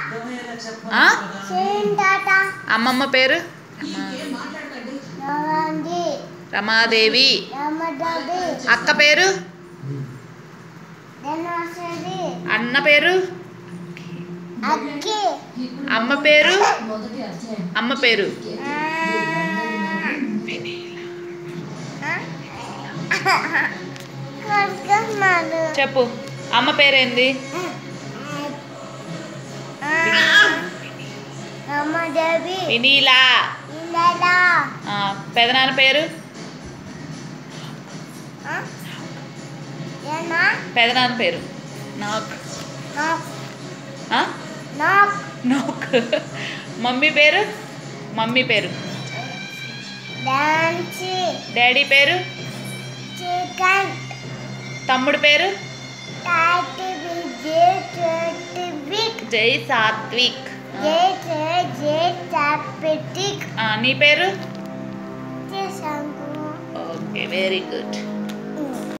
ఆ? సేన్ తాత అమ్మమ్మ పేరు నవంది రమాదేవి రామదాబి అక్క పేరు ధనవసరి అన్న పేరు అక్కి అమ్మ పేరు అమ్మ పేరు కొడుకున్నాడు చెప్పు అమ్మ పేరేంది రామదేవి వినీలా ఇందలా ఆ, పెదనాన్న పేరు ఏనా పెదనాన్న పేరు నాక్ నాక్ ఆ? నాక్ నాక్ మమ్మీ పేరు మమ్మీ పేరు డాన్సీ డాడీ పేరు చికెన్ తమ్ముడు పేరు టాటి విజే చోటి బిగ్ జై సాత్విక్ జే జే జే చాపెటిక్ ఆ, నీ పేరు చేసాము ఓకే వెరీ గుడ్